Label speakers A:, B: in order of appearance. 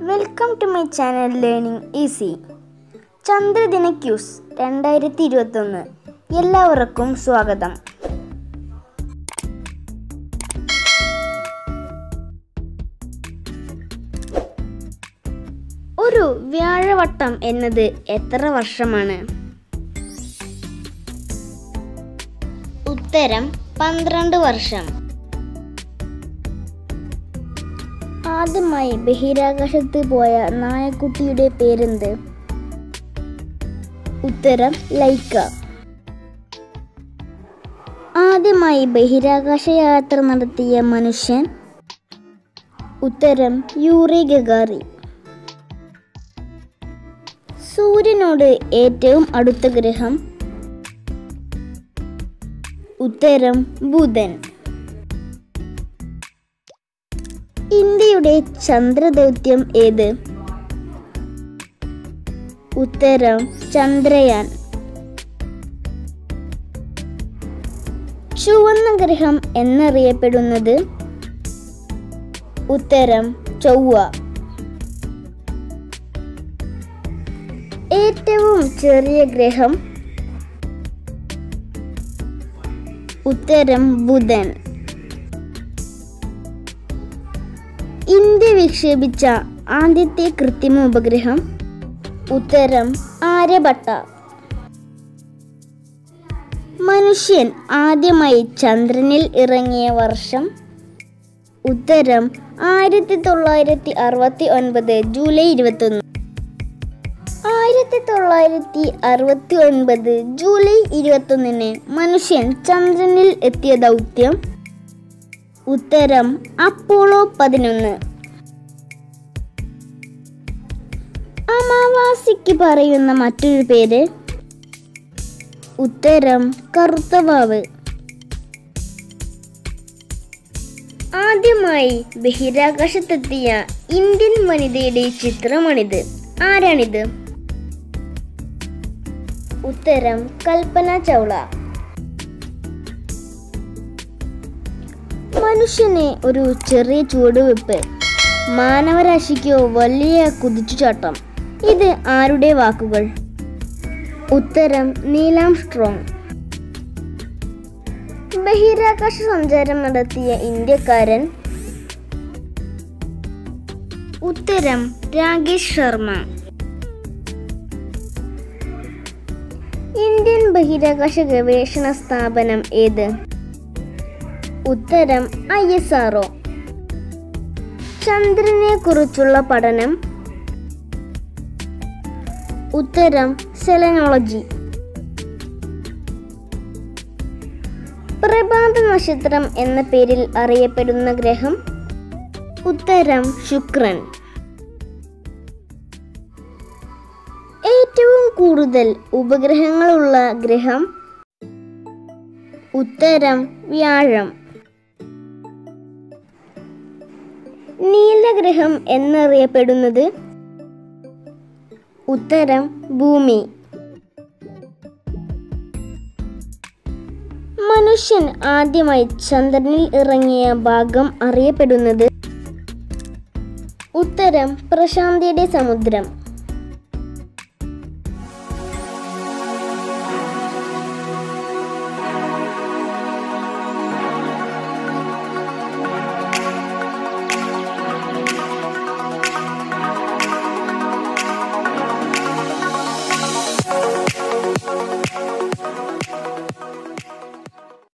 A: welcome to my channel learning easy ചന്ദ്രദിന quiz രണ്ടായിരത്തി ഇരുപത്തൊന്ന് എല്ലാവർക്കും സ്വാഗതം ഒരു വ്യാഴവട്ടം എന്നത് എത്ര വർഷമാണ് ഉത്തരം പന്ത്രണ്ട് വർഷം ആദ്യമായി ബഹിരാകാശത്ത് പോയ നായക്കുട്ടിയുടെ പേരെന്ത് ഉത്തരം ലൈക്ക ആദ്യമായി ബഹിരാകാശ യാത്ര നടത്തിയ മനുഷ്യൻ ഉത്തരം യൂറി ഗഗാറി സൂര്യനോട് ഏറ്റവും അടുത്ത ഗ്രഹം ഉത്തരം ബുധൻ ഇന്ത്യയുടെ ചന്ദ്രദൗത്യം ഏത് ഉത്തരം ചന്ദ്രയാൻ ചുവന്ന ഗ്രഹം എന്നറിയപ്പെടുന്നത് ഉത്തരം ചൊവ്വ ഏറ്റവും ചെറിയ ഗ്രഹം ഉത്തരം ബുധൻ ഇന്ത്യ വിക്ഷേപിച്ച ആദ്യത്തെ കൃത്രിമ ഉപഗ്രഹം ഉത്തരം ആര്യഭട്ട മനുഷ്യൻ ആദ്യമായി ചന്ദ്രനിൽ ഇറങ്ങിയ വർഷം ഉത്തരം ആയിരത്തി തൊള്ളായിരത്തി അറുപത്തി ഒൻപത് ജൂലൈ ഇരുപത്തൊന്ന് ആയിരത്തി തൊള്ളായിരത്തി അറുപത്തി ഒൻപത് ജൂലൈ ഇരുപത്തൊന്നിന് മനുഷ്യൻ ചന്ദ്രനിൽ എത്തിയ ദൗത്യം ഉത്തരം അപ്പോളോ പതിനൊന്ന് അമാവാസിക്ക് പറയുന്ന മറ്റൊരു പേര് ഉത്തരം കറുത്തവാവ് ആദ്യമായി ബഹിരാകാശത്തെത്തിയ ഇന്ത്യൻ വനിതയുടെ ചിത്രമാണിത് ആരാണിത് ഉത്തരം കൽപ്പന ചൗള മനുഷ്യന് ഒരു ചെറിയ ചുവടുവെപ്പ് മാനവരാശിക്കോ വലിയ കുതിച്ചുചാട്ടം ഇത് ആരുടെ വാക്കുകൾ ഉത്തരം നീലാം സ്ട്രോങ് ബഹിരാകാശ സഞ്ചാരം നടത്തിയ ഇന്ത്യക്കാരൻ ഉത്തരം രാകേഷ് ശർമ്മ ഇന്ത്യൻ ബഹിരാകാശ ഗവേഷണ സ്ഥാപനം ഏത് ഉത്തരം ഐ എസ് ആർഒ ചന്ദ്രനെ കുറിച്ചുള്ള പഠനം ഉത്തരം സെലനോളജി പ്രഭാത നക്ഷത്രം എന്ന പേരിൽ അറിയപ്പെടുന്ന ഗ്രഹം ഉത്തരം ശുക്രൻ ഏറ്റവും കൂടുതൽ ഉപഗ്രഹങ്ങളുള്ള ഗ്രഹം ഉത്തരം വ്യാഴം നീലഗ്രഹം എന്നറിയപ്പെടുന്നത് ഉത്തരം ഭൂമി മനുഷ്യൻ ആദ്യമായി ചന്ദ്രനിൽ ഇറങ്ങിയ ഭാഗം അറിയപ്പെടുന്നത് ഉത്തരം പ്രശാന്തിയുടെ സമുദ്രം